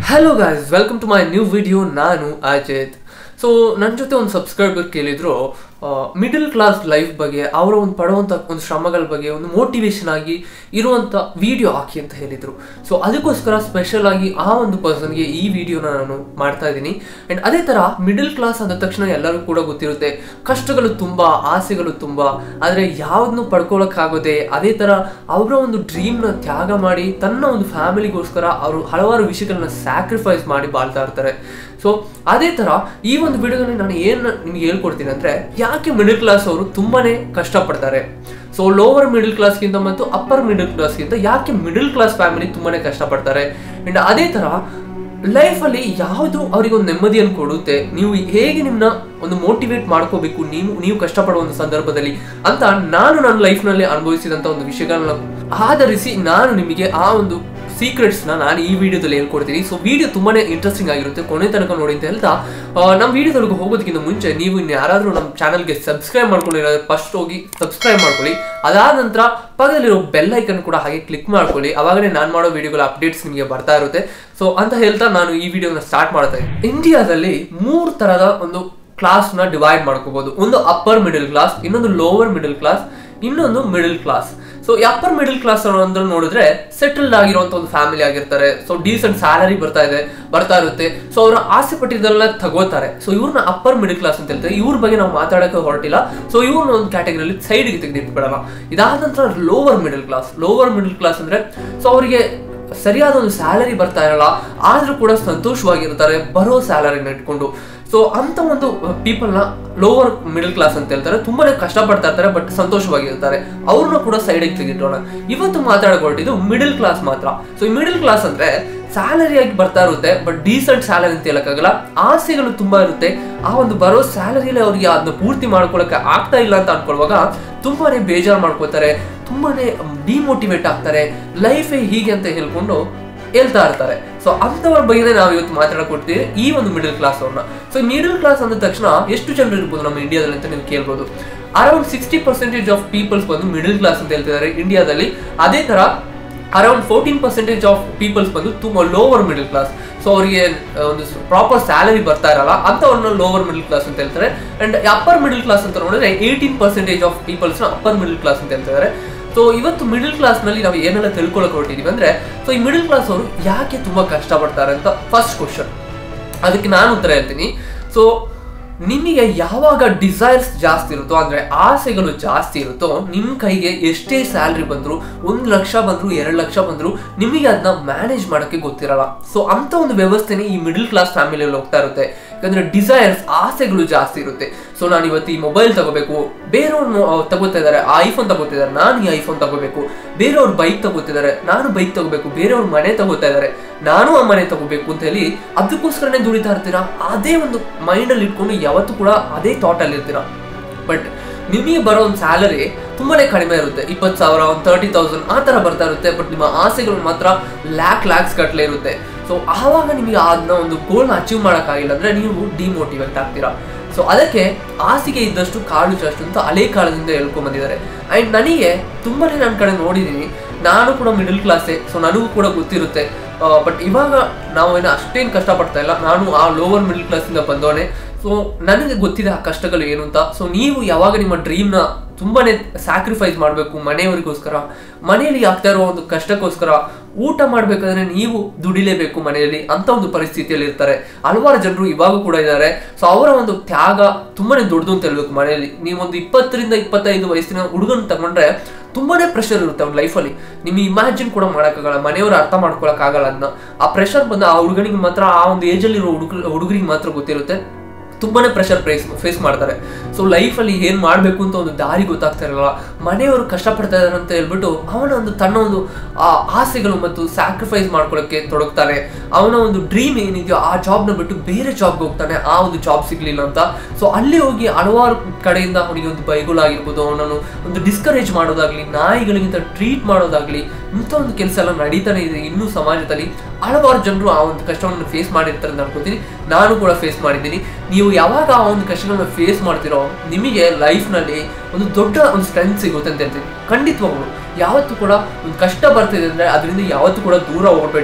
hello guys welcome to my new video ನಾನು Ajith so ನನ್ನ ಜೊತೆ ಒಂದು ಸಬ್ಸ್ಕ್ರೈಬರ್ ಕೇಳಿದ್ರು ಮಿಡಲ್ ಕ್ಲಾಸ್ ಲೈಫ್ ಬಗ್ಗೆ ಅವರ ಒಂದು ಪಡುವಂಥ ಒಂದು ಶ್ರಮಗಳ ಬಗ್ಗೆ ಒಂದು ಮೋಟಿವೇಶನ್ ಆಗಿ ಇರುವಂಥ ವಿಡಿಯೋ ಹಾಕಿ ಅಂತ ಹೇಳಿದರು ಸೊ ಅದಕ್ಕೋಸ್ಕರ ಸ್ಪೆಷಲ್ ಆಗಿ ಆ ಒಂದು ಪರ್ಸನ್ಗೆ ಈ ವಿಡಿಯೋನ ನಾನು ಮಾಡ್ತಾ ಇದ್ದೀನಿ ಆ್ಯಂಡ್ ಅದೇ ಥರ ಮಿಡಲ್ ಕ್ಲಾಸ್ ಅಂದ ತಕ್ಷಣ ಎಲ್ಲರಿಗೂ ಕೂಡ ಗೊತ್ತಿರುತ್ತೆ ಕಷ್ಟಗಳು ತುಂಬ ಆಸೆಗಳು ತುಂಬ ಆದರೆ ಯಾವುದನ್ನು ಪಡ್ಕೊಳ್ಳೋಕ್ಕಾಗೋದೆ ಅದೇ ಥರ ಅವರ ಒಂದು ಡ್ರೀಮ್ನ ತ್ಯಾಗ ಮಾಡಿ ತನ್ನ ಒಂದು ಫ್ಯಾಮಿಲಿಗೋಸ್ಕರ ಅವರು ಹಲವಾರು ವಿಷಯಗಳನ್ನ ಸ್ಯಾಕ್ರಿಫೈಸ್ ಮಾಡಿ ಬಾಳ್ತಾ ಇರ್ತಾರೆ ಸೊ ಅದೇ ಥರ ಈ ಒಂದು ವಿಡಿಯೋದಲ್ಲಿ ನಾನು ಏನು ನಿಮ್ಗೆ ಹೇಳ್ಕೊಡ್ತೀನಿ ಅಂದರೆ ಯಾಕೆ ಮಿಡಲ್ ಕ್ಲಾಸ್ ಅವರು ತುಂಬಾನೇ ಕಷ್ಟಪಡ್ತಾರೆ ಸೊ ಲೋವರ್ ಮಿಡಲ್ ಕ್ಲಾಸ್ಗಿಂತ ಮತ್ತು ಅಪ್ಪರ್ ಮಿಡಲ್ ಕ್ಲಾಸ್ಗಿಂತ ಯಾಕೆ ಮಿಡಲ್ ಕ್ಲಾಸ್ ಫ್ಯಾಮಿಲಿ ತುಂಬಾನೇ ಕಷ್ಟಪಡ್ತಾರೆ ಆ್ಯಂಡ್ ಅದೇ ಥರ ಲೈಫಲ್ಲಿ ಯಾವುದು ಅವರಿಗೆ ಒಂದು ನೆಮ್ಮದಿಯನ್ನು ಕೊಡುತ್ತೆ ನೀವು ಹೇಗೆ ನಿಮ್ಮನ್ನ ಒಂದು ಮೋಟಿವೇಟ್ ಮಾಡ್ಕೋಬೇಕು ನೀವು ನೀವು ಕಷ್ಟಪಡುವ ಒಂದು ಸಂದರ್ಭದಲ್ಲಿ ಅಂತ ನಾನು ನನ್ನ ಲೈಫ್ನಲ್ಲಿ ಅನುಭವಿಸಿದಂಥ ಒಂದು ವಿಷಯಗಳನ್ನ ಆಧರಿಸಿ ನಾನು ನಿಮಗೆ ಆ ಒಂದು ಸೀಕ್ರೆಟ್ಸ್ನ ನಾನು ಈ ವಿಡಿಯೋದಲ್ಲಿ ಹೇಳ್ಕೊಡ್ತೀನಿ ಸೊ ವಿಡಿಯೋ ತುಂಬಾನೇ ಇಂಟ್ರೆಸ್ಟಿಂಗ್ ಆಗಿರುತ್ತೆ ಕೊನೆ ತನಕ ನೋಡಿ ಅಂತ ಹೇಳ್ತಾ ಆ, ನಮ್ಮ ವಿಡಿಯೋದೊಳಗೆ ಹೋಗೋದಕ್ಕಿಂತ ಮುಂಚೆ ನೀವು ಇನ್ನು ಯಾರಾದರೂ ನಮ್ಮ ಚಾನಲ್ಗೆ ಸಬ್ಸ್ಕ್ರೈಬ್ ಮಾಡ್ಕೊಂಡಿರೋದ್ರೆ ಫಸ್ಟ್ ಹೋಗಿ ಸಬ್ಸ್ಕ್ರೈಬ್ ಮಾಡ್ಕೊಳ್ಳಿ ಅದಾದ ನಂತರ ಪಕ್ಕದಲ್ಲಿರೋ ಬೆಲ್ ಐಕನ್ ಕೂಡ ಹಾಗೆ ಕ್ಲಿಕ್ ಮಾಡ್ಕೊಳ್ಳಿ ಅವಾಗನೇ ನಾನು ಮಾಡೋ ವಿಡಿಯೋಗಳ ಅಪ್ಡೇಟ್ಸ್ ನಿಮಗೆ ಬರ್ತಾ ಇರುತ್ತೆ ಸೊ ಅಂತ ಹೇಳ್ತಾ ನಾನು ಈ ವಿಡಿಯೋನ ಸ್ಟಾರ್ಟ್ ಮಾಡ್ತಾ ಇದ್ದೀನಿ ಇಂಡಿಯಾದಲ್ಲಿ ಮೂರು ತರದ ಒಂದು ಕ್ಲಾಸ್ನ ಡಿವೈಡ್ ಮಾಡ್ಕೋಬಹುದು ಒಂದು ಅಪ್ಪರ್ ಮಿಡಲ್ ಕ್ಲಾಸ್ ಇನ್ನೊಂದು ಲೋವರ್ ಮಿಡಲ್ ಕ್ಲಾಸ್ ಇನ್ನೊಂದು middle class so upper middle class ಅಂದ್ರೆ ನೋಡಿದ್ರೆ ಸೆಟಲ್ಡ್ ಆಗಿರುವಂತ ಒಂದು ಫ್ಯಾಮಿಲಿ ಆಗಿರ್ತಾರೆ ಸೊ ಡೀಸೆಂಟ್ ಸ್ಯಾಲರಿ ಬರ್ತಾ ಇದೆ ಬರ್ತಾ ಇರುತ್ತೆ ಸೊ ಅವರ ಆಸೆ ಪಟ್ಟಿದ್ದೆಲ್ಲ ತಗೋತಾರೆ ಸೊ ಇವ್ರನ್ನ ಅಪ್ಪರ್ ಮಿಡಲ್ ಕ್ಲಾಸ್ ಅಂತ ಹೇಳ್ತಾರೆ ಇವ್ರ ಬಗ್ಗೆ ನಾವು ಮಾತಾಡಕ್ಕೆ ಹೊರಟಿಲ್ಲ ಸೊ ಇವ್ರನ್ನ ಒಂದು ಕ್ಯಾಟಗರಿಯಲ್ಲಿ ಸೈಡ್ಗೆ ತೆಗೆದಿಟ್ಬಿಡೋಣ ಇದಾದ ನಂತರ lower middle class lower middle class ಅಂದ್ರೆ ಸೊ ಅವರಿಗೆ ಸರಿಯಾದ ಒಂದು ಸ್ಯಾಲರಿ ಬರ್ತಾ ಇರಲ್ಲ ಆದ್ರೂ ಕೂಡ ಸಂತೋಷವಾಗಿರ್ತಾರೆ ಬರೋ ಸ್ಯಾಲರಿನ ಇಟ್ಕೊಂಡು ಸೊ ಅಂತ ಒಂದು ಪೀಪಲ್ನ ಲೋವರ್ ಮಿಡಲ್ ಕ್ಲಾಸ್ ಅಂತ ಹೇಳ್ತಾರೆ ತುಂಬಾನೇ ಕಷ್ಟಪಡ್ತಾ ಇರ್ತಾರೆ ಬಟ್ ಸಂತೋಷವಾಗಿರ್ತಾರೆ ಅವ್ರನ್ನ ಕೂಡ ಸೈಡಿಗೆ ತೆಗಿಟ್ಟೋಣ ಇವತ್ತು ಮಾತಾಡ್ಕೊಟ್ಟಿದ್ದು ಮಿಡಲ್ ಕ್ಲಾಸ್ ಮಾತ್ರ ಸೊ ಈ ಮಿಡಲ್ ಕ್ಲಾಸ್ ಅಂದ್ರೆ ಸ್ಯಾಲರಿ ಆಗಿ ಬರ್ತಾ ಇರುತ್ತೆ ಬಟ್ ಡೀಸೆಂಟ್ ಸ್ಯಾಲರಿ ಅಂತ ಹೇಳಕ್ಕಾಗಲ್ಲ ಆಸೆಗಳು ತುಂಬಾ ಇರುತ್ತೆ ಆ ಒಂದು ಬರೋ ಸ್ಯಾಲರಿಯಲ್ಲಿ ಅವ್ರಿಗೆ ಅದನ್ನ ಪೂರ್ತಿ ಮಾಡ್ಕೊಳಕ್ಕೆ ಆಗ್ತಾ ಇಲ್ಲ ಅಂತ ಅನ್ಕೊಳ್ಳುವಾಗ ತುಂಬಾನೇ ಬೇಜಾರು ಮಾಡ್ಕೋತಾರೆ ತುಂಬಾನೇ ಡಿಮೋಟಿವೇಟ್ ಆಗ್ತಾರೆ ಲೈಫೇ ಹೀಗೆ ಅಂತ ಹೇಳ್ಕೊಂಡು ಹೇಳ್ತಾ ಇರ್ತಾರೆ ಸೊ ಅಂತವ್ರ ಬಗ್ಗೆ ನಾವು ಇವತ್ತು ಮಾತಾಡ್ಕೊಡ್ತೀವಿ ಈ ಒಂದು ಮಿಡಲ್ ಕ್ಲಾಸ್ ಅವ್ರನ್ನ ಸೊ ಮಿಡಲ್ ಕ್ಲಾಸ್ ಅಂದ ತಕ್ಷಣ ಎಷ್ಟು ಜನರು ಇರ್ಬೋದು ನಮ್ಮ ಇಂಡಿಯಾದಲ್ಲಿ ಅಂತ ನೀವು ಕೇಳ್ಬೋದು around sixty percentage of peoples ಬಂದು ಮಿಡಲ್ ಕ್ಲಾಸ್ ಅಂತ ಹೇಳ್ತಿದ್ದಾರೆ ಇಂಡಿಯಾದಲ್ಲಿ ಅದೇ ತರ around fourteen percentage of peoples ಬಂದು ತುಂಬಾ ಲೋವರ್ ಮಿಡಲ್ ಕ್ಲಾಸ್ ಸೊ ಅವರಿಗೆ ಒಂದು ಪ್ರಾಪರ್ ಸ್ಯಾಲರಿ ಬರ್ತಾ ಇರಲ್ಲ ಅಂತವ್ರನ್ನ ಲೋವರ್ ಮಿಡಲ್ ಕ್ಲಾಸ್ ಅಂತ ಹೇಳ್ತಾರೆ ಅಂಡ್ ಅಪ್ಪರ್ ಮಿಡಲ್ ಕ್ಲಾಸ್ ಅಂತ ನೋಡಿದ್ರೆ eighteen percentage of peoples upper middle class ಅಂತ ಹೇಳ್ತಿದ್ದಾರೆ ಸೊ ಇವತ್ತು ಮಿಡಲ್ ಕ್ಲಾಸ್ ನಲ್ಲಿ ನಾವು ಏನೆಲ್ಲ ತಿಳ್ಕೊಳಕ್ ಹೊರಟಿದೀವಿ ಅಂದ್ರೆ ಸೊ ಈ ಮಿಡಲ್ ಕ್ಲಾಸ್ ಅವರು ಯಾಕೆ ತುಂಬಾ ಕಷ್ಟಪಡ್ತಾರೆ ಅಂತ ಫಸ್ಟ್ ಕ್ವಶನ್ ಅದಕ್ಕೆ ನಾನು ಉತ್ತರ ಹೇಳ್ತೀನಿ ಸೊ ನಿಮಗೆ ಯಾವಾಗ ಡಿಸೈರ್ಸ್ ಜಾಸ್ತಿ ಇರುತ್ತೋ ಅಂದ್ರೆ ಆಸೆಗಳು ಜಾಸ್ತಿ ಇರುತ್ತೋ ನಿಮ್ಮ ಕೈಗೆ ಎಷ್ಟೇ ಸ್ಯಾಲ್ರಿ ಬಂದ್ರು ಒಂದು ಲಕ್ಷ ಬಂದ್ರು ಎರಡು ಲಕ್ಷ ಬಂದ್ರು ನಿಮಗೆ ಅದನ್ನ ಮ್ಯಾನೇಜ್ ಮಾಡೋಕ್ಕೆ ಗೊತ್ತಿರಲ್ಲ ಸೊ ಅಂತ ಒಂದು ವ್ಯವಸ್ಥೆನೇ ಈ ಮಿಡಲ್ ಕ್ಲಾಸ್ ಫ್ಯಾಮಿಲಿಯಲ್ಲಿ ಹೋಗ್ತಾ ಇರುತ್ತೆ ಯಾಕಂದ್ರೆ ಡಿಸೈರ್ಸ್ ಆಸೆಗಳು ಜಾಸ್ತಿ ಇರುತ್ತೆ ಸೊ ನಾನು ಇವತ್ತು ಈ ಮೊಬೈಲ್ ತಗೋಬೇಕು ಬೇರೆಯವ್ರು ತಗೋತಾ ಇದ್ದಾರೆ ಆ ಐಫೋನ್ ತಗೋತಿದ್ದಾರೆ ನಾನು ಈ ಐಫೋನ್ ತಗೋಬೇಕು ಬೇರೆಯವ್ರು ಬೈಕ್ ತಗೋತಿದ್ದಾರೆ ನಾನು ಬೈಕ್ ತಗೋಬೇಕು ಬೇರೆಯವ್ರ ಮನೆ ತಗೋತಾ ಇದ್ದಾರೆ ನಾನು ಆ ಮನೆ ತಗೋಬೇಕು ಅಂತ ಹೇಳಿ ಅದಕ್ಕೋಸ್ಕರನೇ ದುಡಿತಾ ಇರ್ತೀರಾ ಅದೇ ಒಂದು ಮೈಂಡಲ್ಲಿ ಇಟ್ಕೊಂಡು ಯಾವತ್ತೂ ಕೂಡ ಅದೇ ಥಾಟಲ್ಲಿ ಇರ್ತೀರಾ ಬಟ್ ನಿಮಗೆ ಬರೋ ಒಂದು ಸ್ಯಾಲರಿ ತುಂಬಾನೇ ಕಡಿಮೆ ಇರುತ್ತೆ ಇಪ್ಪತ್ತು ಸಾವಿರ ಒಂದು ತರ್ಟಿ ತೌಸಂಡ್ ಆ ಥರ ಬರ್ತಾ ಇರುತ್ತೆ ಬಟ್ ನಿಮ್ಮ ಆಸೆಗಳು ಮಾತ್ರ ಲ್ಯಾಕ್ ಲ್ಯಾಕ್ಸ್ ಗಟ್ಟಲೆ ಇರುತ್ತೆ ಸೊ ಆವಾಗ ನಿಮಗೆ ಅದನ್ನ ಒಂದು ಗೋಲ್ನ ಅಚೀವ್ ಮಾಡೋಕ್ಕಾಗಿಲ್ಲ ಅಂದರೆ ನೀವು ಡಿಮೋಟಿವೇಟ್ ಆಗ್ತೀರಾ ಸೊ ಅದಕ್ಕೆ ಆಸೆಗೆ ಇದ್ದಷ್ಟು ಕಾಳು ಜಷ್ಟು ಅಂತ ಹಳೆ ಕಾಲದಿಂದ ಹೇಳ್ಕೊಂಡ್ ಬಂದಿದ್ದಾರೆ ಆ್ಯಂಡ್ ನನಗೆ ತುಂಬಾನೇ ನನ್ನ ಕಡೆ ನೋಡಿದ್ದೀನಿ ನಾನು ಕೂಡ ಮಿಡಲ್ ಕ್ಲಾಸೇ ಸೊ ನನಗೂ ಕೂಡ ಗೊತ್ತಿರುತ್ತೆ ಬಟ್ ಇವಾಗ ನಾವೇನು ಅಷ್ಟೇನು ಕಷ್ಟಪಡ್ತಾ ಇಲ್ಲ ನಾನು ಆ ಲೋವರ್ ಮಿಡಲ್ ಕ್ಲಾಸಿಂದ ಬಂದವನೇ ಸೊ ನನಗೆ ಗೊತ್ತಿದೆ ಆ ಕಷ್ಟಗಳು ಏನು ಅಂತ ಸೊ ನೀವು ಯಾವಾಗ ನಿಮ್ಮ ಡ್ರೀಮ್ನ ತುಂಬಾನೇ ಸ್ಯಾಕ್ರಿಫೈಸ್ ಮಾಡಬೇಕು ಮನೆಯವರಿಗೋಸ್ಕರ ಮನೆಯಲ್ಲಿ ಆಗ್ತಾ ಇರೋ ಒಂದು ಕಷ್ಟಕ್ಕೋಸ್ಕರ ಊಟ ಮಾಡ್ಬೇಕಾದ್ರೆ ನೀವು ದುಡಿಲೇಬೇಕು ಮನೆಯಲ್ಲಿ ಅಂತ ಒಂದು ಪರಿಸ್ಥಿತಿಯಲ್ಲಿ ಇರ್ತಾರೆ ಹಲವಾರು ಜನರು ಇವಾಗ ಕೂಡ ಇದ್ದಾರೆ ಸೊ ಅವರ ಒಂದು ತ್ಯಾಗ ತುಂಬಾನೇ ದೊಡ್ಡದು ಅಂತ ಹೇಳ್ಬೇಕು ಮನೆಯಲ್ಲಿ ನೀವೊಂದು ಇಪ್ಪತ್ತರಿಂದ ಇಪ್ಪತ್ತೈದು ವಯಸ್ಸಿನ ಹುಡುಗನ ತಗೊಂಡ್ರೆ ತುಂಬಾನೇ ಪ್ರೆಷರ್ ಇರುತ್ತೆ ಅವ್ನ ಲೈಫಲ್ಲಿ ನಿಮಗೆ ಇಮ್ಯಾಜಿನ್ ಕೂಡ ಮಾಡೋಕ್ಕಾಗಲ್ಲ ಮನೆಯವರು ಅರ್ಥ ಮಾಡ್ಕೊಳಕ್ಕಾಗಲ್ಲ ಅದನ್ನ ಆ ಪ್ರೆಷರ್ ಬಂದು ಆ ಹುಡುಗನಿಗೆ ಮಾತ್ರ ಆ ಒಂದು ಏಜಲ್ಲಿರೋ ಹುಡುಗ ಹುಡುಗರಿಗೆ ಮಾತ್ರ ಗೊತ್ತಿರುತ್ತೆ ತುಂಬಾನೇ ಪ್ರೆಷರ್ ಫೇಸ್ ಫೇಸ್ ಮಾಡ್ತಾರೆ ಸೊ ಲೈಫಲ್ಲಿ ಏನು ಮಾಡಬೇಕು ಅಂತ ಒಂದು ದಾರಿ ಗೊತ್ತಾಗ್ತಾ ಇರಲ್ಲ ಮನೆಯವರು ಕಷ್ಟಪಡ್ತಾ ಇದ್ದಾರೆ ಅಂತ ಹೇಳ್ಬಿಟ್ಟು ಅವನ ಒಂದು ತನ್ನ ಒಂದು ಆ ಆಸೆಗಳು ಮತ್ತು ಸ್ಯಾಕ್ರಿಫೈಸ್ ಮಾಡ್ಕೊಳ್ಳೋಕ್ಕೆ ತೊಡಗ್ತಾನೆ ಅವನ ಒಂದು ಡ್ರೀಮ್ ಏನಿದೆಯೋ ಆ ಜಾಬ್ನ ಬಿಟ್ಟು ಬೇರೆ ಜಾಬ್ಗೆ ಹೋಗ್ತಾನೆ ಆ ಒಂದು ಜಾಬ್ ಸಿಗ್ಲಿಲ್ಲ ಅಂತ ಸೊ ಅಲ್ಲಿ ಹೋಗಿ ಹಲವಾರು ಕಡೆಯಿಂದ ಅವನಿಗೆ ಒಂದು ಬೈಗುಲಾಗಿರ್ಬೋದು ಅವನನ್ನು ಒಂದು ಡಿಸ್ಕರೇಜ್ ಮಾಡೋದಾಗ್ಲಿ ನಾಯಿಗಳಿಗಿಂತ ಟ್ರೀಟ್ ಮಾಡೋದಾಗ್ಲಿ ಇಂಥ ಒಂದು ಕೆಲಸ ಎಲ್ಲ ನಡೀತಾನೆ ಇದೆ ಇನ್ನೂ ಸಮಾಜದಲ್ಲಿ ಹಲವಾರು ಜನರು ಆ ಒಂದು ಕಷ್ಟವನ್ನು ಫೇಸ್ ಮಾಡಿರ್ತಾರೆ ಅಂತ ಅನ್ಕೋತೀನಿ ನಾನು ಕೂಡ ಫೇಸ್ ಮಾಡಿದ್ದೀನಿ ನೀವು ಯಾವಾಗ ಆ ಒಂದು ಕಷ್ಟಗಳನ್ನ ಫೇಸ್ ಮಾಡ್ತಿರೋ ನಿಮಗೆ ಲೈಫ್ನಲ್ಲಿ ಒಂದು ದೊಡ್ಡ ಒಂದು ಸ್ಟ್ರೆಂತ್ ಸಿಗುತ್ತೆ ಅಂತ ಹೇಳ್ತೀನಿ ಖಂಡಿತವಾಗ್ಲು ಯಾವತ್ತೂ ಕೂಡ ಒಂದು ಕಷ್ಟ ಬರ್ತಿದೆ ಅಂದ್ರೆ ಅದರಿಂದ ಯಾವತ್ತೂ ಕೂಡ ದೂರ ಹೋಗಬೇಡಿ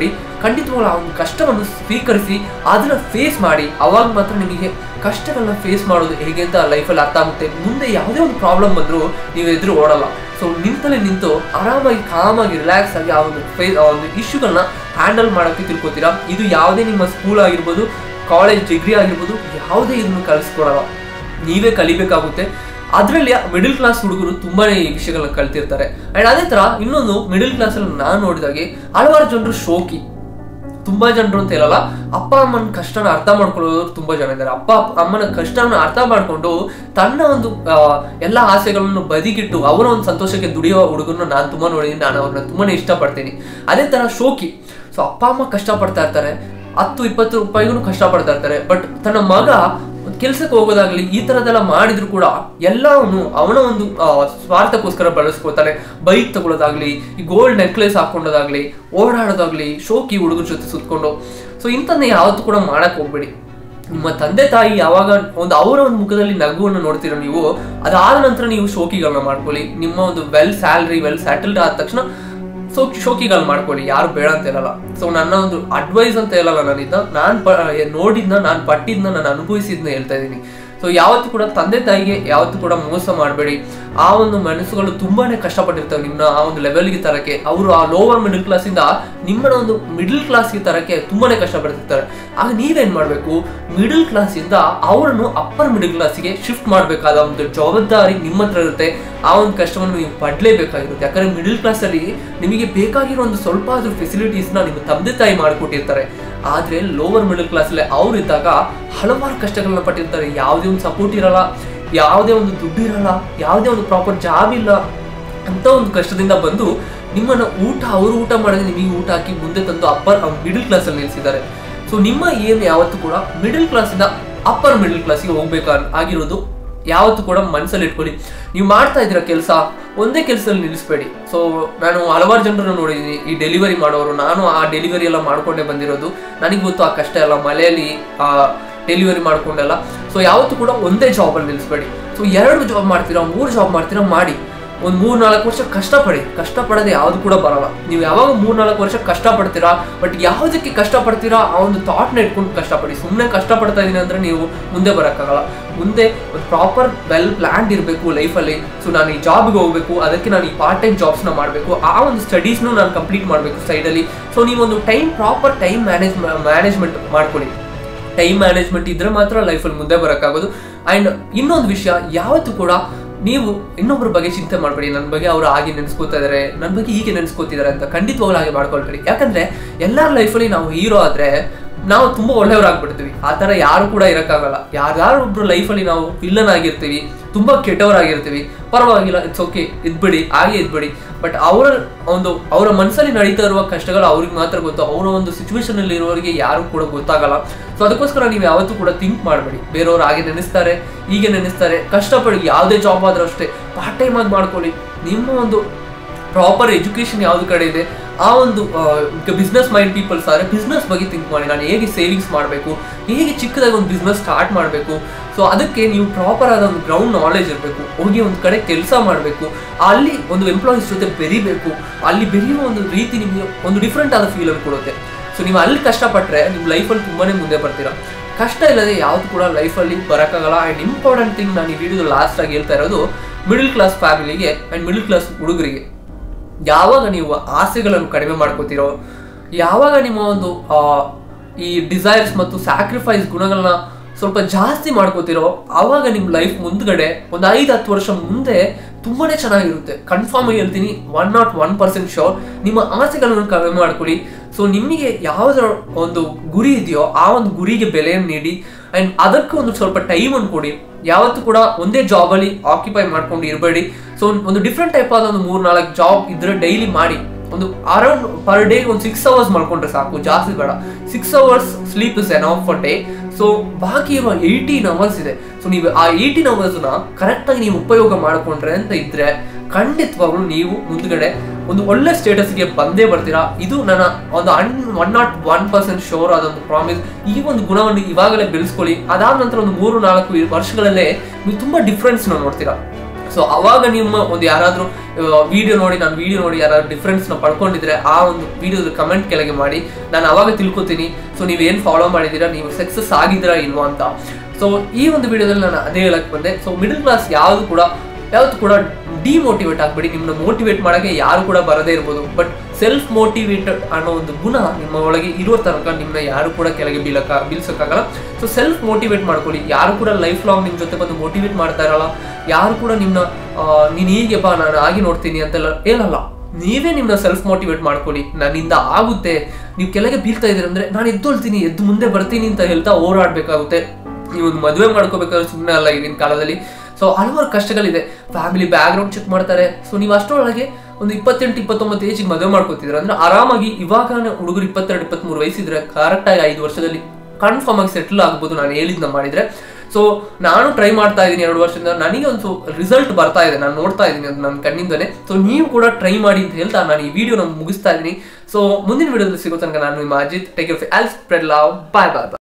ಖಂಡಿತವಾಗ್ಲೂ ಆ ಒಂದು ಕಷ್ಟವನ್ನು ಸ್ವೀಕರಿಸಿ ಅದನ್ನ ಫೇಸ್ ಮಾಡಿ ಅವಾಗ ಮಾತ್ರ ನಿಮಗೆ ಕಷ್ಟಗಳನ್ನ ಫೇಸ್ ಮಾಡೋದು ಹೇಗೆ ಅಂತ ಲೈಫಲ್ಲಿ ಅರ್ಥ ಆಗುತ್ತೆ ಮುಂದೆ ಯಾವುದೇ ಒಂದು ಪ್ರಾಬ್ಲಮ್ ಬಂದರೂ ನೀವು ಎದುರು ಓಡಲ್ಲ ಸೊ ನಿಂತಲೇ ನಿಂತು ಆರಾಮಾಗಿ ಕಾಮಾಗಿ ರಿಲ್ಯಾಕ್ಸ್ ಆಗಿ ಆ ಒಂದು ಫೇ ಆ ಒಂದು ಇಶ್ಯೂಗಳನ್ನ ಹ್ಯಾಂಡಲ್ ಮಾಡೋಕ್ಕೆ ತಿಳ್ಕೊತೀರಾ ಇದು ಯಾವುದೇ ನಿಮ್ಮ ಸ್ಕೂಲ್ ಆಗಿರ್ಬೋದು ಕಾಲೇಜ್ ಡಿಗ್ರಿ ಆಗಿರ್ಬೋದು ಯಾವುದೇ ಇದನ್ನು ಕಲಿಸ್ಕೊಡಲ್ಲ ನೀವೇ ಕಲಿಬೇಕಾಗುತ್ತೆ ಅದರಲ್ಲಿ ಮಿಡಿಲ್ ಕ್ಲಾಸ್ ಹುಡುಗರು ತುಂಬಾನೇ ಈ ವಿಷಯಗಳನ್ನ ಕಲ್ತಿರ್ತಾರೆ ಅಂಡ್ ಅದೇ ತರ ಇನ್ನೊಂದು ಮಿಡಿಲ್ ಕ್ಲಾಸ್ ಅಲ್ಲಿ ನಾನು ನೋಡಿದಾಗೆ ಹಲವಾರು ಜನರು ಶೋಕಿ ತುಂಬಾ ಜನರು ಅಂತ ಹೇಳಲ್ಲ ಅಪ್ಪ ಅಮ್ಮನ ಕಷ್ಟನ ಅರ್ಥ ಮಾಡ್ಕೊಳ್ಳೋರು ತುಂಬಾ ಜನ ಇದ್ದಾರೆ ಅಪ್ಪ ಅಮ್ಮನ ಕಷ್ಟನ ಅರ್ಥ ಮಾಡ್ಕೊಂಡು ತನ್ನ ಒಂದು ಆ, ಎಲ್ಲ ಆಸೆಗಳನ್ನು ಬದಿಗಿಟ್ಟು ಅವರ ಒಂದು ಸಂತೋಷಕ್ಕೆ ದುಡಿಯೋ ಹುಡುಗರನ್ನ ನಾನು ತುಂಬಾ ನೋಡಿದ್ದೀನಿ ನಾನು ಅವ್ರನ್ನ ತುಂಬಾನೇ ಇಷ್ಟಪಡ್ತೀನಿ ಅದೇ ತರ ಶೋಕಿ ಸೊ ಅಪ್ಪ ಅಮ್ಮ ಕಷ್ಟಪಡ್ತಾ ಇರ್ತಾರೆ ಹತ್ತು ಇಪ್ಪತ್ತು ರೂಪಾಯಿಗೂ ಕಷ್ಟಪಡ್ತಾ ಇರ್ತಾರೆ ಬಟ್ ತನ್ನ ಮಗ ಕೆಲ್ಸಕ್ಕೆ ಹೋಗೋದಾಗ್ಲಿ ಈ ತರದೆಲ್ಲ ಮಾಡಿದ್ರು ಕೂಡ ಎಲ್ಲವನ್ನು ಅವನ ಒಂದು ಆ, ಸ್ವಾರ್ಥಕ್ಕೋಸ್ಕರ ಬಳಸ್ಕೊತಾನೆ ಬೈಕ್ ತಗೊಳ್ಳೋದಾಗ್ಲಿ ಈ ಗೋಲ್ಡ್ ನೆಕ್ಲೆಸ್ ಹಾಕೊಂಡೋದಾಗ್ಲಿ ಓಡಾಡೋದಾಗ್ಲಿ ಶೋಕಿ ಹುಡುಗರ ಜೊತೆ ಸುತ್ಕೊಂಡು ಸೊ ಇಂಥದ್ನ ಯಾವತ್ತೂ ಕೂಡ ಮಾಡಕ್ ಹೋಗ್ಬೇಡಿ ನಿಮ್ಮ ತಂದೆ ತಾಯಿ ಯಾವಾಗ ಒಂದು ಅವರ ಒಂದು ಮುಖದಲ್ಲಿ ನಗುವನ್ನು ನೋಡ್ತೀರೋ ನೀವು ಅದಾದ ನಂತರ ನೀವು ಶೋಕಿಗಳನ್ನ ಮಾಡ್ಕೊಳ್ಳಿ ನಿಮ್ಮ ಒಂದು ವೆಲ್ ಸ್ಯಾಲ್ರಿ ವೆಲ್ ಸೆಟಲ್ಡ್ ಆದ ತಕ್ಷಣ ಸೊ ಶೋಕಿಗಳು ಮಾಡ್ಕೊಳ್ಳಿ ಯಾರು ಬೇಡ ಅಂತ ಹೇಳಲ್ಲ ಸೊ ನನ್ನ ಒಂದು ಅಡ್ವೈಸ್ ಅಂತ ಹೇಳಲ್ಲ ನಾನಿದ್ದ ನಾನು ಪ ನೋಡಿದ್ನ ನಾನು ಪಟ್ಟಿದ್ನ ನಾನು ಅನುಭವಿಸಿದ್ನ ಹೇಳ್ತಾ ಇದ್ದೀನಿ ಸೊ ಯಾವತ್ತೂ ಕೂಡ ತಂದೆ ತಾಯಿಗೆ ಯಾವತ್ತೂ ಕೂಡ ಮೋಸ ಮಾಡಬೇಡಿ ಆ ಒಂದು ಮನಸ್ಸುಗಳು ತುಂಬಾನೇ ಕಷ್ಟಪಟ್ಟಿರ್ತವೆ ನಿಮ್ಮನ್ನ ಆ ಒಂದು ಲೆವೆಲ್ಗೆ ತರಕ್ಕೆ ಅವರು ಆ ಲೋವರ್ ಮಿಡಲ್ ಕ್ಲಾಸಿಂದ ನಿಮ್ಮನ್ನ ಒಂದು ಮಿಡಲ್ ಕ್ಲಾಸ್ಗೆ ತರಕ್ಕೆ ತುಂಬಾನೇ ಕಷ್ಟಪಡ್ತಿರ್ತಾರೆ ಆಗ ನೀವೇನ್ ಮಾಡಬೇಕು ಮಿಡಲ್ ಕ್ಲಾಸಿಂದ ಅವರನ್ನು ಅಪ್ಪರ್ ಮಿಡಲ್ ಕ್ಲಾಸಿಗೆ ಶಿಫ್ಟ್ ಮಾಡಬೇಕಾದ ಒಂದು ಜವಾಬ್ದಾರಿ ನಿಮ್ಮ ಹತ್ರ ಇರುತ್ತೆ ಆ ಒಂದು ಕಷ್ಟವನ್ನು ನೀವು ಪಡ್ಲೇಬೇಕಾಗಿರುತ್ತೆ ಯಾಕಂದ್ರೆ ಮಿಡಲ್ ಕ್ಲಾಸ್ ಅಲ್ಲಿ ನಿಮಗೆ ಬೇಕಾಗಿರೋ ಒಂದು ಸ್ವಲ್ಪ ಆದ್ರೂ ಫೆಸಿಲಿಟೀಸ್ನ ನಿಮ್ಮ ತಂದೆ ತಾಯಿ ಮಾಡಿಕೊಟ್ಟಿರ್ತಾರೆ ಆದ್ರೆ ಲೋವರ್ ಮಿಡಲ್ ಕ್ಲಾಸ್ ಅಲ್ಲಿ ಅವ್ರು ಇದ್ದಾಗ ಹಲವಾರು ಕಷ್ಟಗಳನ್ನ ಪಟ್ಟಿರ್ತಾರೆ ಯಾವುದೇ ಒಂದು ಸಪೋರ್ಟ್ ಇರಲ್ಲ ಯಾವುದೇ ಒಂದು ದುಡ್ಡು ಇರಲ್ಲ ಯಾವುದೇ ಒಂದು ಪ್ರಾಪರ್ ಜಾಬ್ ಇಲ್ಲ ಅಂತ ಒಂದು ಕಷ್ಟದಿಂದ ಬಂದು ನಿಮ್ಮನ್ನ ಊಟ ಅವರು ಊಟ ಮಾಡಿದ್ರೆ ನಿಮಗೆ ಊಟ ಹಾಕಿ ಮುಂದೆ ತಂದು ಅಪ್ಪರ್ ಮಿಡಲ್ ಕ್ಲಾಸ್ ಅಲ್ಲಿ ನಿಲ್ಸಿದ್ದಾರೆ ಸೊ ನಿಮ್ಮ ಏಮ್ ಯಾವತ್ತೂ ಕೂಡ ಮಿಡಲ್ ಕ್ಲಾಸಿಂದ ಅಪ್ಪರ್ ಮಿಡಲ್ ಕ್ಲಾಸ್ಗೆ ಹೋಗ್ಬೇಕು ಆಗಿರೋದು ಯಾವತ್ತೂ ಕೂಡ ಮನಸ್ಸಲ್ಲಿ ಇಟ್ಕೊಳ್ಳಿ ನೀವು ಮಾಡ್ತಾ ಇದ್ದೀರ ಕೆಲಸ ಒಂದೇ ಕೆಲಸದಲ್ಲಿ ನಿಲ್ಲಿಸ್ಬೇಡಿ ಸೊ ನಾನು ಹಲವಾರು ಜನರನ್ನು ನೋಡಿದ್ದೀನಿ ಈ ಡೆಲಿವರಿ ಮಾಡೋರು ನಾನು ಆ ಡೆಲಿವರಿ ಎಲ್ಲ ಮಾಡ್ಕೊಂಡೇ ಬಂದಿರೋದು ನನಗೆ ಗೊತ್ತು ಆ ಕಷ್ಟ ಎಲ್ಲ ಮಳೆಯಲ್ಲಿ ಆ ಡೆಲಿವರಿ ಮಾಡ್ಕೊಂಡೆಲ್ಲ ಸೊ ಯಾವತ್ತೂ ಕೂಡ ಒಂದೇ ಜಾಬಲ್ಲಿ ನಿಲ್ಲಿಸ್ಬೇಡಿ ಸೊ ಎರಡು ಜಾಬ್ ಮಾಡ್ತೀರಾ ಮೂರು ಜಾಬ್ ಮಾಡ್ತೀರಾ ಮಾಡಿ ಒಂದು ಮೂರ್ ನಾಲ್ಕು ವರ್ಷ ಕಷ್ಟಪಡಿ ಕಷ್ಟಪಡದೆ ಯಾವ್ದು ಕೂಡ ಬರಲ್ಲ ನೀವು ಯಾವಾಗ ಮೂರ್ ನಾಲ್ಕು ವರ್ಷ ಕಷ್ಟಪಡ್ತೀರಾ ಬಟ್ ಯಾವುದಕ್ಕೆ ಕಷ್ಟಪಡ್ತೀರಾ ಆ ಒಂದು ಥಾಟ್ನ ಇಟ್ಕೊಂಡು ಕಷ್ಟಪಡಿ ಸುಮ್ಮನೆ ಕಷ್ಟಪಡ್ತಾ ಇದೀನಿ ಅಂದ್ರೆ ನೀವು ಮುಂದೆ ಬರೋಕ್ಕಾಗಲ್ಲ ಮುಂದೆ ಒಂದು ಪ್ರಾಪರ್ ವೆಲ್ ಪ್ಲಾನ್ಡ್ ಇರಬೇಕು ಲೈಫಲ್ಲಿ ಸೊ ನಾನು ಈ ಜಾಬ್ಗೆ ಹೋಗಬೇಕು ಅದಕ್ಕೆ ನಾನು ಈ ಪಾರ್ಟ್ ಟೈಮ್ ಜಾಬ್ಸ್ನ ಮಾಡಬೇಕು ಆ ಒಂದು ಸ್ಟಡೀಸ್ನು ನಾನು ಕಂಪ್ಲೀಟ್ ಮಾಡಬೇಕು ಸೈಡಲ್ಲಿ ಸೊ ನೀವೊಂದು time proper time manage management ಮಾಡ್ಕೊಳ್ಳಿ ಟೈಮ್ ಮ್ಯಾನೇಜ್ಮೆಂಟ್ ಇದ್ರೆ ಮಾತ್ರ ಲೈಫಲ್ಲಿ ಮುಂದೆ ಬರೋಕ್ಕಾಗೋದು ಆ್ಯಂಡ್ ಇನ್ನೊಂದು ವಿಷಯ ಯಾವತ್ತೂ ಕೂಡ ನೀವು ಇನ್ನೊಬ್ಬರ ಬಗ್ಗೆ ಚಿಂತೆ ಮಾಡಬೇಡಿ ನನ್ನ ಬಗ್ಗೆ ಅವರು ಹಾಗೆ ನೆನೆಸ್ಕೋತಾ ಇದ್ದಾರೆ ನನ್ನ ಬಗ್ಗೆ ಹೀಗೆ ನೆನೆಸ್ಕೋತಿದ್ದಾರೆ ಅಂತ ಖಂಡಿತವಾಗ್ಲೂ ಹಾಗೆ ಮಾಡ್ಕೊಳ್ಬೇಡಿ ಯಾಕಂದ್ರೆ ಎಲ್ಲರ ಲೈಫಲ್ಲಿ ನಾವು ಹೀರೋ ಆದ್ರೆ ನಾವು ತುಂಬಾ ಒಳ್ಳೆಯವರಾಗ್ಬಿಡ್ತೀವಿ ಆ ಥರ ಯಾರು ಕೂಡ ಇರೋಕ್ಕಾಗಲ್ಲ ಯಾರ್ಯಾರು ಒಬ್ರು ಲೈಫಲ್ಲಿ ನಾವು ವಿಲ್ಲನ್ ಆಗಿರ್ತೀವಿ ತುಂಬಾ ಕೆಟ್ಟವರಾಗಿರ್ತೀವಿ ಪರವಾಗಿಲ್ಲ ಇಟ್ಸ್ ಓಕೆ ಇದ್ಬಿಡಿ ಹಾಗೆ ಇದ್ಬಿಡಿ ಬಟ್ ಅವರ ಒಂದು ಅವರ ಮನಸ್ಸಲ್ಲಿ ನಡೀತಾ ಇರುವ ಕಷ್ಟಗಳು ಅವ್ರಿಗೆ ಮಾತ್ರ ಗೊತ್ತು ಅವರ ಒಂದು ಸಿಚುವೇಶನ್ ಅಲ್ಲಿ ಇರೋರಿಗೆ ಯಾರು ಕೂಡ ಗೊತ್ತಾಗಲ್ಲ ಸೊ ಅದಕ್ಕೋಸ್ಕರ ನೀವು ಯಾವತ್ತೂ ಕೂಡ ಥಿಂಕ್ ಮಾಡಬೇಡಿ ಬೇರೆಯವ್ರು ಹಾಗೆ ನೆನೆಸ್ತಾರೆ ಹೀಗೆ ನೆನೆಸ್ತಾರೆ ಕಷ್ಟಪಡಿ ಯಾವುದೇ ಜಾಬ್ ಆದ್ರೂ ಅಷ್ಟೇ ಪಾರ್ಟ್ ಟೈಮ್ ಆಗಿ ಮಾಡ್ಕೊಳ್ಳಿ ನಿಮ್ಮ ಒಂದು ಪ್ರಾಪರ್ ಎಜುಕೇಶನ್ ಯಾವ್ದು ಕಡೆ ಇದೆ ಆ ಒಂದು ಬಿಸ್ನೆಸ್ ಮೈಂಡ್ ಪೀಪಲ್ಸ್ ಆದರೆ ಬಿಸ್ನೆಸ್ ಬಗ್ಗೆ ಥಿಂಕ್ ಮಾಡಿ ನಾನು ಹೇಗೆ ಸೇವಿಂಗ್ಸ್ ಮಾಡಬೇಕು ಹೇಗೆ ಚಿಕ್ಕದಾಗಿ ಒಂದು ಬಿಸ್ನೆಸ್ ಸ್ಟಾರ್ಟ್ ಮಾಡಬೇಕು ಸೊ ಅದಕ್ಕೆ ನೀವು ಪ್ರಾಪರ್ ಆದ ಒಂದು ಗ್ರೌಂಡ್ ನಾಲೆಜ್ ಇರಬೇಕು ಹೋಗಿ ಒಂದು ಕಡೆ ಕೆಲಸ ಮಾಡಬೇಕು ಅಲ್ಲಿ ಒಂದು ಎಂಪ್ಲಾಯೀಸ್ ಜೊತೆ ಬೆರಿಬೇಕು ಅಲ್ಲಿ ಬೆರೆಯುವ ಒಂದು ರೀತಿ ನಿಮಗೆ ಒಂದು ಡಿಫ್ರೆಂಟ್ ಆದ ಫೀಲ್ ಕೊಡುತ್ತೆ ಸೊ ನೀವು ಅಲ್ಲಿ ಕಷ್ಟಪಟ್ಟರೆ ನಿಮ್ಮ ಲೈಫಲ್ಲಿ ತುಂಬಾನೇ ಮುಂದೆ ಬರ್ತೀರಾ ಕಷ್ಟ ಇಲ್ಲದೆ ಯಾವುದು ಕೂಡ ಲೈಫಲ್ಲಿ ಬರೋಕ್ಕಾಗಲ್ಲ ಆ್ಯಂಡ್ ಇಂಪಾರ್ಟೆಂಟ್ ಥಿಂಗ್ ನಾನು ಈ ವಿಡಿಯೋದ ಲಾಸ್ಟ್ ಆಗಿ ಹೇಳ್ತಾ ಇರೋದು ಮಿಡಲ್ ಕ್ಲಾಸ್ ಫ್ಯಾಮಿಲಿಗೆ ಆ್ಯಂಡ್ ಮಿಡಲ್ ಕ್ಲಾಸ್ ಹುಡುಗರಿಗೆ ಯಾವಾಗ ನೀವು ಆಸೆಗಳನ್ನು ಕಡಿಮೆ ಮಾಡ್ಕೋತೀರೋ ಯಾವಾಗ ನಿಮ್ಮ ಒಂದು ಆ, ಈ ಡಿಸೈರ್ಸ್ ಮತ್ತು ಸ್ಯಾಕ್ರಿಫೈಸ್ ಗುಣಗಳನ್ನ ಸ್ವಲ್ಪ ಜಾಸ್ತಿ ಮಾಡ್ಕೋತಿರೋ ಆವಾಗ ನಿಮ್ಮ ಲೈಫ್ ಮುಂದ್ಗಡೆ ಒಂದು ಐದು ಹತ್ತು ವರ್ಷ ಮುಂದೆ ತುಂಬಾನೇ ಚೆನ್ನಾಗಿರುತ್ತೆ ಕನ್ಫರ್ಮ್ ಆಗಿ ಹೇಳ್ತೀನಿ one not one percent sure ನಿಮ್ಮ ಆಸೆಗಳನ್ನು ಕಡಿಮೆ ಮಾಡ್ಕೊಳ್ಳಿ ಸೊ ನಿಮಗೆ ಯಾವುದರ ಒಂದು ಗುರಿ ಇದೆಯೋ ಆ ಒಂದು ಗುರಿಗೆ ಬೆಲೆಯನ್ನು ನೀಡಿ ಅಂಡ್ ಅದಕ್ಕೆ ಒಂದು ಸ್ವಲ್ಪ ಟೈಮನ್ನು ಕೊಡಿ ಯಾವತ್ತೂ ಕೂಡ ಒಂದೇ ಜಾಬಲ್ಲಿ ಆಕ್ಯುಪೈ ಮಾಡ್ಕೊಂಡು ಇರಬೇಡಿ ಸೊ ಒಂದು ಡಿಫ್ರೆಂಟ್ ಟೈಪ್ ಆದ ಒಂದು ಮೂರ್ ನಾಲ್ಕು ಜಾಬ್ ಇದ್ರೆ ಡೈಲಿ ಮಾಡಿ ಒಂದು ಅರೌಂಡ್ ಪರ್ ಡೇ ಒಂದು ಸಿಕ್ಸ್ ಅವರ್ಸ್ ಮಾಡ್ಕೊಂಡ್ರೆ ಸಾಕು ಜಾಸ್ತಿ ಬೇಡ six hours sleep is enough per day so ಬಾಕಿ ಇರುವ ಏಯ್ಟೀನ್ ಅವರ್ಸ್ ಇದೆ ಸೊ ನೀವು ಆ ಏಯ್ಟೀನ್ ಅವರ್ಸ್ನ ಕರೆಕ್ಟಾಗಿ ನೀವು ಉಪಯೋಗ ಮಾಡಿಕೊಂಡ್ರೆ ಅಂತ ಇದ್ರೆ ಖಂಡಿತವಾಗ್ಲೂ ನೀವು ಮುಂದ್ಗಡೆ ಒಂದು ಒಳ್ಳೆ ಸ್ಟೇಟಸ್ಗೆ ಬಂದೇ ಬರ್ತೀರಾ ಇದು ನನ್ನ ಒಂದು ಅನ್ one not one percent sure ಆದೊಂದು ಪ್ರಾಮಿಸ್ ಈ ಒಂದು ಗುಣವನ್ನು ಇವಾಗಲೇ ಬೆಳೆಸ್ಕೊಳ್ಳಿ ಅದಾದ ನಂತರ ಒಂದು ಮೂರು ನಾಲ್ಕು ವರ್ಷಗಳಲ್ಲೇ ನೀವು ತುಂಬಾ ಡಿಫ್ರೆನ್ಸ್ನ ನೋಡ್ತೀರಾ ಸೊ ಅವಾಗ ನಿಮ್ಮ ಒಂದು ಯಾರಾದರೂ ವಿಡಿಯೋ ನೋಡಿ ನಾನು ವಿಡಿಯೋ ನೋಡಿ ಯಾರಾದ್ರೂ ಡಿಫ್ರೆನ್ಸ್ನ ಪಡ್ಕೊಂಡಿದ್ರೆ ಆ ಒಂದು ವಿಡಿಯೋದ ಕಮೆಂಟ್ ಕೆಳಗೆ ಮಾಡಿ ನಾನು ಅವಾಗ ತಿಳ್ಕೊತೀನಿ ಸೊ ನೀವೇನು ಫಾಲೋ ಮಾಡಿದ್ದೀರಾ ನೀವು ಸಕ್ಸಸ್ ಆಗಿದ್ದೀರಾ ಇಲ್ವಾ ಅಂತ ಸೊ ಈ ಒಂದು ವಿಡಿಯೋದಲ್ಲಿ ನಾನು ಅದೇ ಹೇಳಕ್ ಬಂದೆ ಸೊ ಮಿಡಲ್ ಕ್ಲಾಸ್ ಯಾವುದು ಕೂಡ ಯಾವತ್ತು ಕೂಡ ಡಿಮೋಟಿವೇಟ್ ಆಗಬೇಡಿ ನಿಮ್ಮನ್ನ ಮೋಟಿವೇಟ್ ಮಾಡೋಕ್ಕೆ ಯಾರು ಕೂಡ ಬರದೇ ಇರ್ಬೋದು ಬಟ್ ಸೆಲ್ಫ್ ಮೋಟಿವೇಟೆಡ್ ಅನ್ನೋ ಒಂದು ಗುಣ ನಿಮ್ಮ ಒಳಗೆ ಇರೋ ತನಕ ನಿಮ್ಮನ್ನ ಯಾರು ಕೂಡ ಕೆಳಗೆ ಬೀಳಕ್ಕ ಬೀಳ್ಸೋಕ್ಕಾಗಲ್ಲ ಸೊ ಸೆಲ್ಫ್ ಮೋಟಿವೇಟ್ ಮಾಡ್ಕೊಳ್ಳಿ ಯಾರು ಕೂಡ ಲೈಫ್ ಲಾಂಗ್ ನಿಮ್ಮ ಜೊತೆ ಬಂದು ಮೋಟಿವೇಟ್ ಮಾಡ್ತಾ ಇರಲ್ಲ ಯಾರು ಕೂಡ ನಿಮ್ಮನ್ನ ನೀನು ಹೀಗೆ ಬಾ ನಾನು ಆಗಿ ನೋಡ್ತೀನಿ ಅಂತೆಲ್ಲ ಹೇಳಲ್ಲ ನೀವೇ ನಿಮ್ಮನ್ನ ಸೆಲ್ಫ್ ಮೋಟಿವೇಟ್ ಮಾಡ್ಕೊಳ್ಳಿ ನನ್ನಿಂದ ಆಗುತ್ತೆ ನೀವು ಕೆಳಗೆ ಬೀಳ್ತಾ ಇದ್ದೀರ ಅಂದ್ರೆ ನಾನು ಎದ್ದೊಳ್ತೀನಿ ಎದ್ದು ಮುಂದೆ ಬರ್ತೀನಿ ಅಂತ ಹೇಳ್ತಾ ಹೋರಾಡಬೇಕಾಗುತ್ತೆ ನೀವು ಒಂದು ಮದುವೆ ಮಾಡ್ಕೋಬೇಕಾದ್ರೆ ಸುಮ್ಮನೆ ಅಲ್ಲ ಈಗಿನ ಕಾಲದಲ್ಲಿ ಸೊ ಹಲವಾರು ಕಷ್ಟಗಳಿದೆ ಫ್ಯಾಮಿಲಿ ಬ್ಯಾಕ್ಗ್ರೌಂಡ್ ಚೆಕ್ ಮಾಡ್ತಾರೆ ಸೊ ನೀವು ಅಷ್ಟರೊಳಗೆ ಒಂದು ಇಪ್ಪತ್ತೆಂಟು ಇಪ್ಪತ್ತೊಂಬತ್ತು ಏಜಿಗೆ ಮದುವೆ ಮಾಡ್ಕೋತಿದ್ರೆ ಅಂದ್ರೆ ಆರಾಮಾಗಿ ಇವಾಗ ಹುಡುಗರು ಇಪ್ಪತ್ತೆರಡು ಇಪ್ಪತ್ಮೂರು ವಯಸ್ಸಿದ್ರೆ ಕರೆಕ್ಟಾಗಿ ಐದು ವರ್ಷದಲ್ಲಿ ಕನ್ಫರ್ಮ್ ಆಗಿ ಸೆಟ್ಲ್ ಆಗ್ಬೋದು ನಾನು ಹೇಳಿದ್ನ ಮಾಡಿದ್ರೆ ಸೊ ನಾನು ಟ್ರೈ ಮಾಡ್ತಾ ಇದ್ದೀನಿ ಎರಡು ವರ್ಷದಿಂದ ನನಗೆ ಒಂದು ರಿಸಲ್ಟ್ ಬರ್ತಾ ಇದೆ ನಾನು ನೋಡ್ತಾ ಇದ್ದೀನಿ ಅದು ನನ್ನ ಕಣ್ಣಿಂದನೇ ಸೊ ನೀವು ಕೂಡ ಟ್ರೈ ಮಾಡಿ ಅಂತ ಹೇಳ್ತಾ ನಾನು ಈ ವಿಡಿಯೋ ನಾನು ಮುಗಿಸ್ತಾ ಇದ್ದೀನಿ ಸೊ ಮುಂದಿನ ವಿಡಿಯೋದಲ್ಲಿ ಸಿಗೋ ತನಕ ನಾನು ನಿಮ್ಮ Ajith take all spread love bye bye ಬಾಯ್